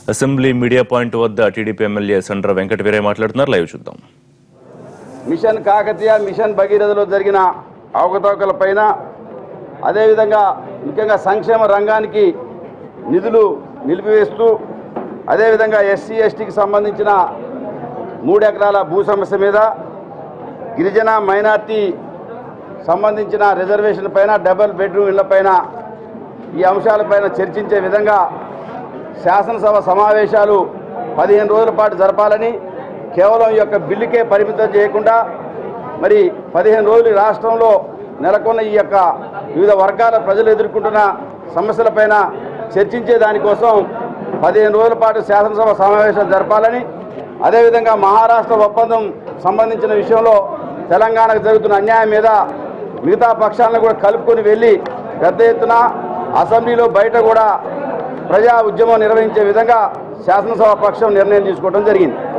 assembly media point వద్ద TDP MLA Sandra Venkata Veeraiah మాట్లాడుతున్నారు live చూద్దాం మిషన్ కాకతీయ మిషన్ భగీరథలో జరిగిన అవకతవకల పైన అదేవిధంగా ముఖ్యంగా సంక్షేమ రంగానికి నిధులు నిలిపివేస్తూ అదేవిధంగా ఎస్సీ ఎస్టీకి సంబంధించిన మూడు ఎకరాల భూ సమస్య మీద గిరిజన మైనార్టీ సంబంధించిన రిజర్వేషన్ పైన డబుల్ బెడ్రూమ్ ఇళ్ల పైన ఈ అంశాలపైన చర్చించే విధంగా శాసనసభ సమావేశాలు పదిహేను రోజుల పాటు జరపాలని కేవలం ఈ యొక్క బిల్లుకే పరిమితం చేయకుండా మరి పదిహేను రోజులు ఈ రాష్ట్రంలో నెలకొన్న ఈ యొక్క వివిధ వర్గాల ప్రజలు ఎదుర్కొంటున్న సమస్యలపైన చర్చించే దానికోసం పదిహేను రోజుల పాటు శాసనసభ సమావేశాలు జరపాలని అదేవిధంగా మహారాష్ట్ర ఒప్పందం సంబంధించిన విషయంలో తెలంగాణకు జరుగుతున్న అన్యాయం మీద మిగతా పక్షాలను కూడా కలుపుకొని వెళ్ళి పెద్ద ఎత్తున అసెంబ్లీలో బయట కూడా ప్రజా ఉద్యమం నిర్వహించే విధంగా శాసనసభ పక్షం నిర్ణయం తీసుకోవడం జరిగింది